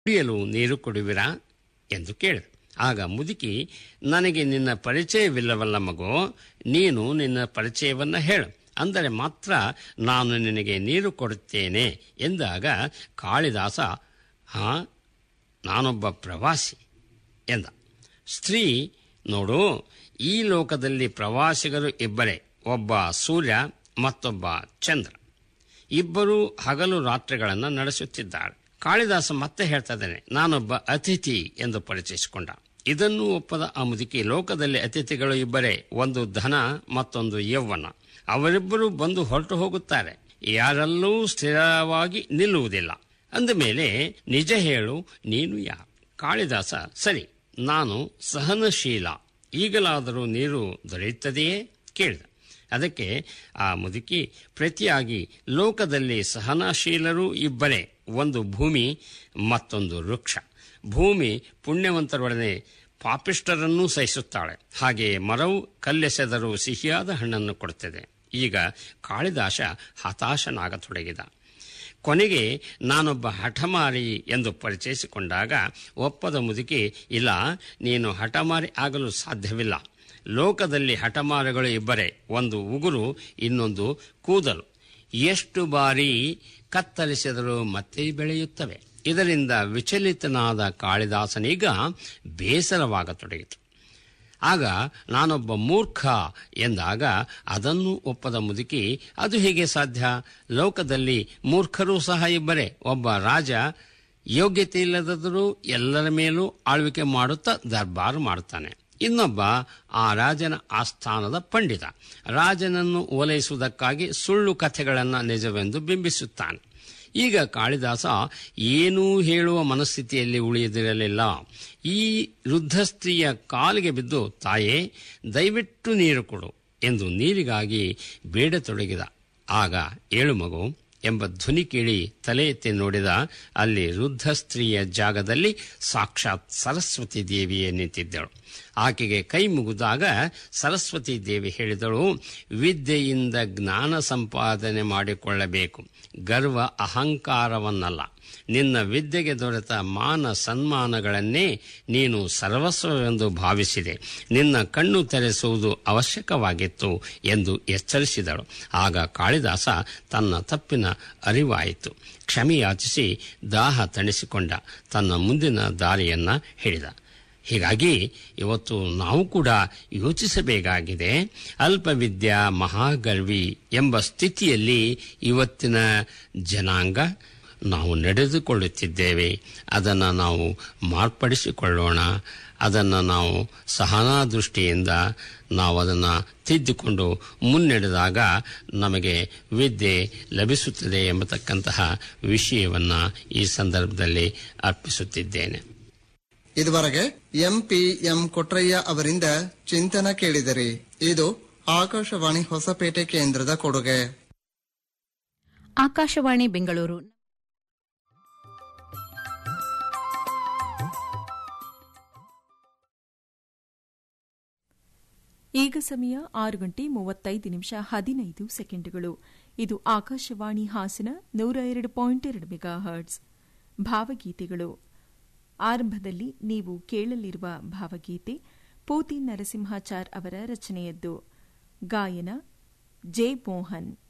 ಕುಡಿಯಲು ನೀರು ಕೊಡುವಿರಾ ಎಂದು ಕೇಳಿದ ಆಗ ಮುದುಕಿ ನನಗೆ ನಿನ್ನ ಪರಿಚಯವಿಲ್ಲವಲ್ಲ ಮಗು ನೀನು ನಿನ್ನ ಪರಿಚಯವನ್ನ ಹೇಳು ಅಂದರೆ ಮಾತ್ರ ನಾನು ನಿನಗೆ ನೀರು ಕೊಡುತ್ತೇನೆ ಎಂದಾಗ ಕಾಳಿದಾಸ ಹಾ ನಾನೊಬ್ಬ ಪ್ರವಾಸಿ ಎಂದ ಸ್ತ್ರೀ ನೋಡು ಈ ಲೋಕದಲ್ಲಿ ಪ್ರವಾಸಿಗರು ಇಬ್ಬರೇ ಒಬ್ಬ ಸೂರ್ಯ ಮತ್ತೊಬ್ಬ ಚಂದ್ರ ಇಬ್ಬರು ಹಗಲು ರಾತ್ರಿಗಳನ್ನು ನಡೆಸುತ್ತಿದ್ದಾರೆ ಕಾಳಿದಾಸ ಮತ್ತೆ ಹೇಳ್ತಾ ಇದ್ದಾನೆ ನಾನೊಬ್ಬ ಅತಿಥಿ ಎಂದು ಪರಿಚಯಿಸಿಕೊಂಡ ಇದನ್ನು ಒಪ್ಪದ ಆ ಮುದುಕಿ ಲೋಕದಲ್ಲಿ ಅತಿಥಿಗಳು ಇಬ್ಬರೇ ಒಂದು ಧನ ಮತ್ತೊಂದು ಯೌವನ ಅವರಿಬ್ಬರು ಬಂದು ಹೊರಟು ಹೋಗುತ್ತಾರೆ ಯಾರಲ್ಲೂ ಸ್ಥಿರವಾಗಿ ನಿಲ್ಲುವುದಿಲ್ಲ ಅಂದ ಮೇಲೆ ನಿಜ ಹೇಳು ನೀನು ಯಾರು ಕಾಳಿದಾಸ ಸರಿ ನಾನು ಸಹನಶೀಲ ಈಗಲಾದರೂ ನೀರು ದೊರೆಯುತ್ತದೆಯೇ ಕೇಳಿದ ಅದಕ್ಕೆ ಆ ಮುದುಕಿ ಪ್ರತಿಯಾಗಿ ಲೋಕದಲ್ಲಿ ಸಹನಶೀಲರು ಇಬ್ಬರೇ ಒಂದು ಭೂಮಿ ಮತ್ತೊಂದು ವೃಕ್ಷ ಭೂಮಿ ಪುಣ್ಯವಂತರೊಡನೆ ಪಾಪಿಷ್ಟರನ್ನೂ ಸಹಿಸುತ್ತಾಳೆ ಹಾಗೆ ಮರವು ಕಲ್ಲೆಸೆದರೂ ಸಿಹಿಯಾದ ಹಣ್ಣನ್ನು ಕೊಡುತ್ತದೆ ಈಗ ಕಾಳಿದಾಸ ಹತಾಶನಾಗತೊಡಗಿದ ಕೊನೆಗೆ ನಾನೊಬ್ಬ ಹಠಮಾರಿ ಎಂದು ಪರಿಚಯಿಸಿಕೊಂಡಾಗ ಒಪ್ಪದ ಮುದುಕಿ ಇಲ್ಲ ನೀನು ಹಠಮಾರಿ ಆಗಲು ಸಾಧ್ಯವಿಲ್ಲ ಲೋಕದಲ್ಲಿ ಹಠಮಾರಿಗಳು ಇಬ್ಬರೇ ಒಂದು ಉಗುರು ಇನ್ನೊಂದು ಕೂದಲು ಎಷ್ಟು ಬಾರಿ ಕತ್ತರಿಸಿದರೂ ಮತ್ತೆ ಬೆಳೆಯುತ್ತವೆ ಇದರಿಂದ ವಿಚಲಿತನಾದ ಕಾಳಿದಾಸನೀಗ ಬೇಸರವಾಗತೊಡಗಿತು ಆಗ ನಾನೊಬ್ಬ ಮೂರ್ಖ ಎಂದಾಗ ಅದನ್ನು ಒಪ್ಪದ ಮುದುಕಿ ಅದು ಹೇಗೆ ಸಾಧ್ಯ ಲೋಕದಲ್ಲಿ ಮೂರ್ಖರೂ ಸಹ ಇಬ್ಬರೇ ಒಬ್ಬ ರಾಜ ಯೋಗ್ಯತೆ ಇಲ್ಲದಾದರೂ ಎಲ್ಲರ ಮೇಲೂ ಆಳ್ವಿಕೆ ಮಾಡುತ್ತಾ ದರ್ಬಾರು ಮಾಡುತ್ತಾನೆ ಇನ್ನೊಬ್ಬ ಆ ರಾಜನ ಆಸ್ಥಾನದ ಪಂಡಿತ ರಾಜನನ್ನು ಓಲೈಸುವುದಕ್ಕಾಗಿ ಸುಳ್ಳು ಕಥೆಗಳನ್ನು ನಿಜವೆಂದು ಬಿಂಬಿಸುತ್ತಾನೆ ಈಗ ಕಾಳಿದಾಸ ಏನೂ ಹೇಳುವ ಮನಸ್ಥಿತಿಯಲ್ಲಿ ಉಳಿಯದಿರಲಿಲ್ಲ ಈ ವೃದ್ಧ ಸ್ತ್ರೀಯ ಕಾಲಿಗೆ ಬಿದ್ದು ತಾಯೇ ದಯವಿಟ್ಟು ನೀರು ಕೊಡು ಎಂದು ನೀರಿಗಾಗಿ ಬೇಡತೊಡಗಿದ ಆಗ ಏಳು ಮಗು ಎಂಬ ಧ್ವನಿ ಕೇಳಿ ತಲೆ ಎತ್ತಿ ನೋಡಿದ ಅಲ್ಲಿ ವೃದ್ಧ ಸ್ತ್ರೀಯ ಜಾಗದಲ್ಲಿ ಸಾಕ್ಷಾತ್ ಸರಸ್ವತಿ ದೇವಿಯೇ ನಿಂತಿದ್ದಳು ಆಕೆಗೆ ಕೈ ಮುಗಿದಾಗ ಸರಸ್ವತಿ ದೇವಿ ಹೇಳಿದಳು ವಿದ್ಯೆಯಿಂದ ಜ್ಞಾನ ಸಂಪಾದನೆ ಮಾಡಿಕೊಳ್ಳಬೇಕು ಗರ್ವ ಅಹಂಕಾರವನ್ನಲ್ಲ ನಿನ್ನ ವಿದ್ಯೆಗೆ ದೊರೆತ ಮಾನ ಸನ್ಮಾನಗಳನ್ನೇ ನೀನು ಸರ್ವಸ್ವವೆಂದು ಭಾವಿಸಿದೆ ನಿನ್ನ ಕಣ್ಣು ತೆರೆಸುವುದು ಅವಶ್ಯಕವಾಗಿತ್ತು ಎಂದು ಎಚ್ಚರಿಸಿದಳು ಆಗ ಕಾಳಿದಾಸ ತನ್ನ ತಪ್ಪಿನ ಅರಿವಾಯಿತು ಕ್ಷಮೆಯಾಚಿಸಿ ದಾಹ ತಣಿಸಿಕೊಂಡ ತನ್ನ ಮುಂದಿನ ದಾರಿಯನ್ನ ಹೇಳಿದ ಹೀಗಾಗಿ ಇವತ್ತು ನಾವು ಕೂಡ ಯೋಚಿಸಬೇಕಾಗಿದೆ ಅಲ್ಪವಿದ್ಯಾ ಮಹಾಗರ್ವಿ ಎಂಬ ಸ್ಥಿತಿಯಲ್ಲಿ ಇವತ್ತಿನ ಜನಾಂಗ ನಾವು ನಡೆದುಕೊಳ್ಳುತ್ತಿದ್ದೇವೆ ಅದನ್ನು ನಾವು ಮಾರ್ಪಡಿಸಿಕೊಳ್ಳೋಣ ಅದನ್ನು ನಾವು ಸಹನಾ ದೃಷ್ಟಿಯಿಂದ ನಾವು ಅದನ್ನು ತಿದ್ದಿಕೊಂಡು ಮುನ್ನಡೆದಾಗ ನಮಗೆ ವಿದ್ಯೆ ಲಭಿಸುತ್ತದೆ ಎಂಬತಕ್ಕಂತಹ ವಿಷಯವನ್ನು ಈ ಸಂದರ್ಭದಲ್ಲಿ ಅರ್ಪಿಸುತ್ತಿದ್ದೇನೆ ಇದುವರೆಗೆ ಎಂಪಿ ಎಂ ಕೊಟ್ರಯ್ಯ ಅವರಿಂದ ಚಿಂತನ ಕೇಳಿದಿರಿ ಇದು ಆಕಾಶವಾಣಿ ಹೊಸಪೇಟೆ ಕೇಂದ್ರದ ಕೊಡುಗೆ ಆಕಾಶವಾಣಿ ಬೆಂಗಳೂರು ಈಗ ಸಮಯ ಆರು ಗಂಟೆ ಮೂವತ್ತೈದು ನಿಮಿಷ ಹದಿನೈದು ಸೆಕೆಂಡುಗಳು ಇದು ಆಕಾಶವಾಣಿ ಹಾಸನ ನೂರ ಎರಡು ಪಾಯಿಂಟ್ ಎರಡು ಮೆಗಾ ಹರ್ಟ್ಸ್ ಭಾವಗೀತೆಗಳು ಆರಂಭದಲ್ಲಿ ನೀವು ಕೇಳಲಿರುವ ಭಾವಗೀತೆ ಪೂತಿ ನರಸಿಂಹಾಚಾರ್ ಅವರ ರಚನೆಯದ್ದು ಗಾಯನ ಜೆ ಮೋಹನ್